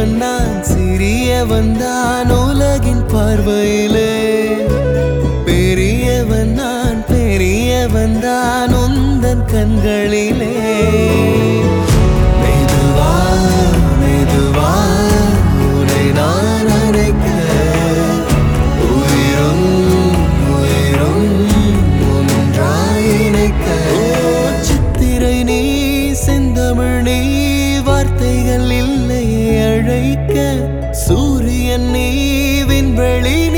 சிறியவன் நான் சிறியவன் தான் உலகின் பார்வையிலே பெரியவன் நான் பெரியவன் தான் உந்தன் கண்களிலே மெதுவா மெதுவா உன்னை நான் அழைக்க உயிரும் உயிரும் ஒன்றாய் இணைக்க சித்திரை நீ செந்தமிழ் நீ வார்த்தைகள் இல்லையே அழைக்க சூரியன் நீ விண்வெளி நீ